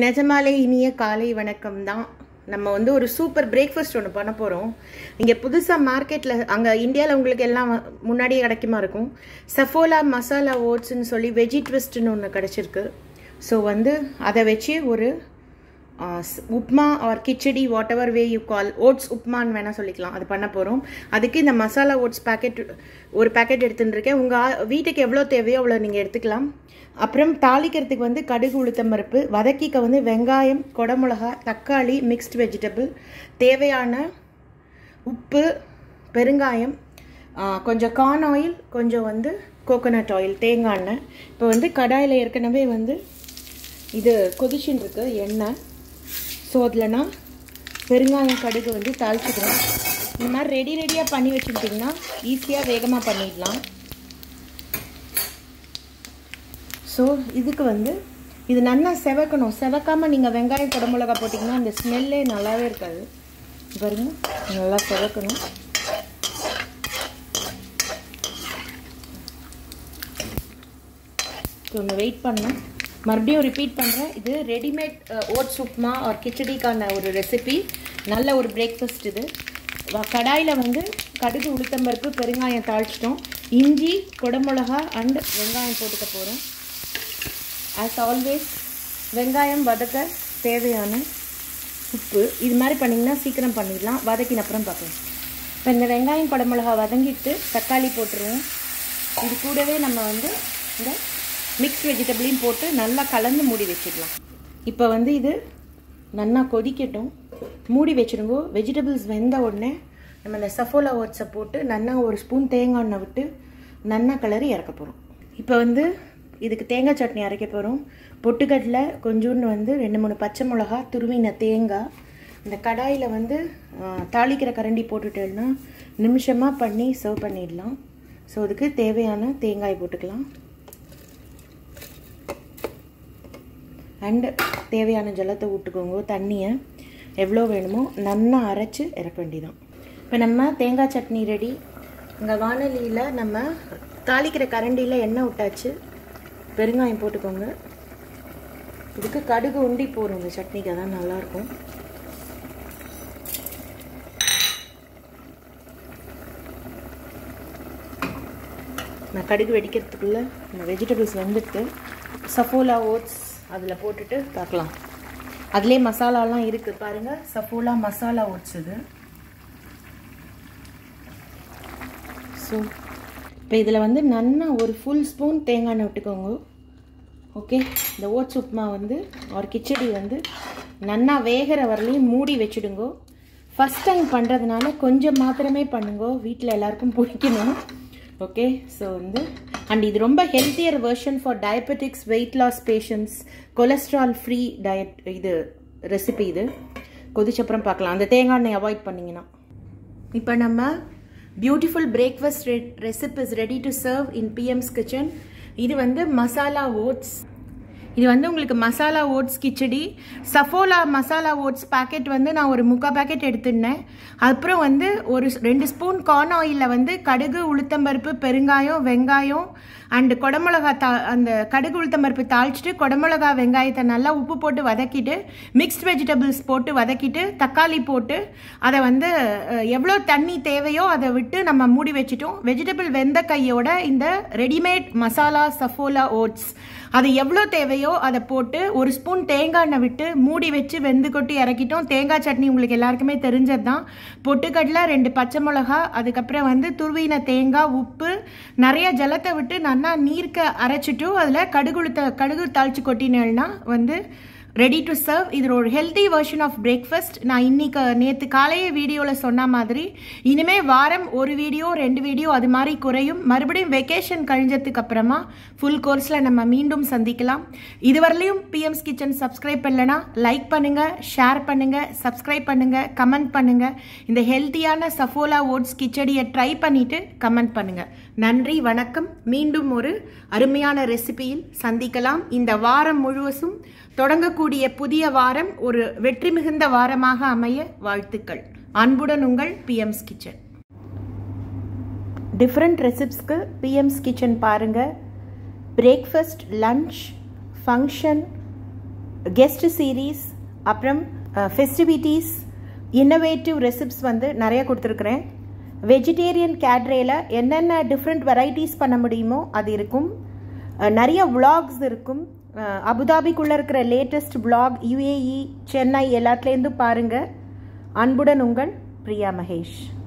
நிஜமாலே இனிய காலை வணக்கம் தான் நம்ம வந்து ஒரு சூப்பர் பிரேக்ஃபாஸ்ட் ஒன்று பண்ண போகிறோம் இங்கே புதுசாக மார்க்கெட்டில் அங்கே இந்தியாவில் உங்களுக்கு எல்லாம் முன்னாடியே கிடைக்குமா இருக்கும் சஃபோலா மசாலா ஓட்ஸ்ன்னு சொல்லி வெஜி ட்விஸ்ட்னு ஒன்று கிடச்சிருக்கு ஸோ வந்து அதை வச்சு ஒரு upma or khichdi whatever way you call oats உப்மான்னு வேணால் சொல்லிக்கலாம் அது பண்ண போகிறோம் அதுக்கு இந்த மசாலா ஓட்ஸ் பேக்கெட் ஒரு பேக்கெட் எடுத்துகிட்டு இருக்கேன் உங்கள் வீட்டுக்கு எவ்வளோ தேவையோ அவ்வளோ நீங்கள் எடுத்துக்கலாம் அப்புறம் தாளிக்கிறதுக்கு வந்து கடுகு உளுத்தம் பருப்பு வதக்கிக்க வந்து வெங்காயம் கொடமிளகா தக்காளி மிக்ஸ்ட் வெஜிடபிள் தேவையான உப்பு பெருங்காயம் கொஞ்சம் கார்ன் ஆயில் கொஞ்சம் வந்து கோகோனட் ஆயில் தேங்காய் எண்ணெய் இப்போ வந்து கடாயில் ஏற்கனவே வந்து இது கொதிச்சுன்னு இருக்கு எண்ணெய் ஸோ அதில் நான் பெருங்காயம் கடுகு வந்து தாளிச்சுக்கிறேன் இந்த மாதிரி ரெடி ரெடியாக பண்ணி வச்சுக்கிட்டிங்கன்னா ஈஸியாக வேகமாக பண்ணிடலாம் ஸோ இதுக்கு வந்து இது நல்லா செவக்கணும் செவக்காமல் நீங்கள் வெங்காயம் குடமிளகா போட்டிங்கன்னா அந்த ஸ்மெல்லே நல்லாவே இருக்காது பாருங்க நல்லா செவக்கணும் ஒன்று வெயிட் பண்ணேன் மறுபடியும் ரிப்பீட் பண்ணுறேன் இது ரெடிமேட் ஓட்ஸ் உப்மா ஒரு கிச்சடிக்கான ஒரு ரெசிபி நல்ல ஒரு பிரேக்ஃபாஸ்ட் இது கடாயில் வந்து கடுகு உளுத்தம்பருப்பு பெருங்காயம் தாளிச்சிட்டோம் இஞ்சி குடமிளகா அண்ட் வெங்காயம் போட்டுக்க போகிறோம் ஆஸ் ஆல்வேஸ் வெங்காயம் வதக்க தேவையான உப்பு இது மாதிரி பண்ணிங்கன்னா சீக்கிரம் பண்ணிடலாம் வதக்கின அப்புறம் பார்க்கலாம் இப்போ இந்த வெங்காயம் குடமிளகா வதங்கிட்டு தக்காளி போட்டுருவோம் இது கூடவே நம்ம வந்து இந்த மிக்ஸ் வெஜிடபிளையும் போட்டு நல்லா கலந்து மூடி வச்சிடலாம் இப்போ வந்து இது நல்லா கொதிக்கட்டும் மூடி வச்சுருங்கோ வெஜிடபிள்ஸ் வெந்த உடனே நம்ம இந்த சஃபோலா ஓட்ஸை போட்டு நல்லா ஒரு ஸ்பூன் தேங்காய் எண்ணெய் விட்டு நல்லா கலரி இறக்க போகிறோம் இப்போ வந்து இதுக்கு தேங்காய் சட்னி அரைக்க போகிறோம் பொட்டுக்கடலை கொஞ்சோண்டு வந்து ரெண்டு மூணு பச்சை மிளகா துருவின தேங்காய் இந்த கடாயில் வந்து தாளிக்கிற கரண்டி போட்டுட்டேன்னா நிமிஷமாக பண்ணி சர்வ் பண்ணிடலாம் ஸோ அதுக்கு தேவையான தேங்காய் போட்டுக்கலாம் அண்டு தேவையான ஜலத்தை விட்டுக்கோங்க தண்ணியை எவ்வளோ வேணுமோ நல்லா அரைச்சி இறக்க வேண்டியதான் இப்போ நம்ம தேங்காய் சட்னி ரெடி இங்கே வானலியில் நம்ம தாளிக்கிற கரண்டியில் எண்ணெய் விட்டாச்சு பெருங்காயம் போட்டுக்கோங்க இதுக்கு கடுகு உண்டி போடும் இந்த சட்னிக்கு அதான் நல்லாயிருக்கும் நான் கடுகு வெடிக்கிறதுக்குள்ளே இந்த வெஜிடபிள்ஸ் வந்துட்டு சஃபோலா ஓட்ஸ் அதில் போட்டுட்டு பார்க்கலாம் அதுலேயே மசாலாலாம் இருக்குது பாருங்கள் சஃபோலா மசாலா ஓட்ஸ் இது ஸோ இப்போ இதில் வந்து நல்லா ஒரு ஃபுல் ஸ்பூன் தேங்காய் எண்ணெய் விட்டுக்கோங்க ஓகே இந்த ஓட்ஸ் உப்புமா வந்து ஒரு கிச்சடி வந்து நல்லா வேகிற வரலையும் மூடி வச்சுடுங்கோ ஃபஸ்ட் டைம் பண்ணுறதுனால கொஞ்சம் மாத்திரமே பண்ணுங்கோ வீட்டில் எல்லாருக்கும் பிடிக்கணும் ஓகே ஸோ வந்து அண்ட் இது ரொம்ப healthier version for diabetics weight loss patients cholesterol free diet இது ரெசிபி இது கொதிச்சப்புறம் பார்க்கலாம் அந்த தேங்காய் எண்ணெய் அவாய்ட் பண்ணிங்கன்னா இப்போ நம்ம beautiful breakfast recipes ready to serve in BMS kitchen இது வந்து மசாலா ஓட்ஸ் இது வந்து உங்களுக்கு masala oats khichdi Saffola masala oats packet வந்து நான் ஒரு முக்கால் பேக்கெட் எடுத்துருந்தேன் அப்புறம் வந்து ஒரு ரெண்டு ஸ்பூன் கார்ன் ஆயிலில் வந்து கடுகு உளுத்தம்பருப்பு பெருங்காயம் வெங்காயம் அண்டு குடமிளகா தா அந்த கடுகு உளுத்தம்பருப்பு தாளிச்சிட்டு குடமிளகா வெங்காயத்தை நல்லா உப்பு போட்டு வதக்கிட்டு மிக்ஸ்ட் வெஜிடபிள்ஸ் போட்டு வதக்கிட்டு தக்காளி போட்டு அதை வந்து எவ்வளோ தண்ணி தேவையோ அதை விட்டு நம்ம மூடி வச்சுட்டோம் வெஜிடபிள் வெந்த கையோட இந்த ரெடிமேட் மசாலா சஃபோலா ஓட்ஸ் அது எவ்வளோ தேவையோ அதை போட்டு ஒரு ஸ்பூன் தேங்காய் எண்ணெய் விட்டு மூடி வச்சு வெந்து கொட்டி இறக்கிட்டோம் தேங்காய் சட்னி உங்களுக்கு எல்லாருக்குமே தெரிஞ்சது தான் பொட்டுக்கடலை ரெண்டு பச்சை மிளகா அதுக்கப்புறம் வந்து துருவின தேங்காய் உப்பு நிறைய ஜலத்தை விட்டு நல்லா நீர்க்க அரைச்சிட்டு அதில் கடுகுளுத்த கடுகு தாளித்து கொட்டினேன்னா வந்து ரெடி டு சர்வ் இது ஒரு ஹெல்த்தி வெர்ஷன் ஆஃப் பிரேக்ஃபாஸ்ட் நான் இன்னைக்கு நேற்று காலையே வீடியோவில் சொன்ன மாதிரி இனிமே வாரம் ஒரு வீடியோ ரெண்டு வீடியோ அது மாதிரி குறையும் மறுபடியும் வெக்கேஷன் கழிஞ்சதுக்கு அப்புறமா ஃபுல் கோர்ஸில் நம்ம மீண்டும் சந்திக்கலாம் இதுவரையிலையும் பிஎம்ஸ் கிச்சன் சப்ஸ்கிரைப் பண்ணலனா லைக் பண்ணுங்கள் ஷேர் பண்ணுங்கள் சப்ஸ்கிரைப் பண்ணுங்கள் கமெண்ட் பண்ணுங்கள் இந்த ஹெல்த்தியான சஃபோலா ஓட்ஸ் கிச்சடியை ட்ரை பண்ணிவிட்டு கமெண்ட் பண்ணுங்கள் நன்றி வணக்கம் மீண்டும் ஒரு அருமையான ரெசிபியில் சந்திக்கலாம் இந்த வாரம் முழுவதும் தொடங்கக்கூடிய புதிய வாரம் ஒரு வெற்றி மிகுந்த வாரமாக அமைய வாழ்த்துக்கள் அன்புடன் உங்கள் பிஎம்ஸ் கிச்சன் டிஃப்ரெண்ட் ரெசிப்ஸ்க்கு பிஎம்ஸ் கிச்சன் பாருங்கள் breakfast lunch function guest series அப்புறம் ஃபெஸ்டிவிட்டீஸ் இன்னோவேட்டிவ் ரெசிப்ஸ் வந்து நிறைய கொடுத்துருக்குறேன் வெஜிடேரியன் கேட்ரேல என்னென்ன டிஃப்ரெண்ட் வெரைட்டிஸ் பண்ண முடியுமோ அது இருக்கும் நிறைய விளாக்ஸ் இருக்கும் அபுதாபிக்குள்ளே இருக்கிற லேட்டஸ்ட் விளாக் யுஏஇ சென்னை எல்லாத்துலேருந்து பாருங்கள் அன்புடன் உங்கள் பிரியா மகேஷ்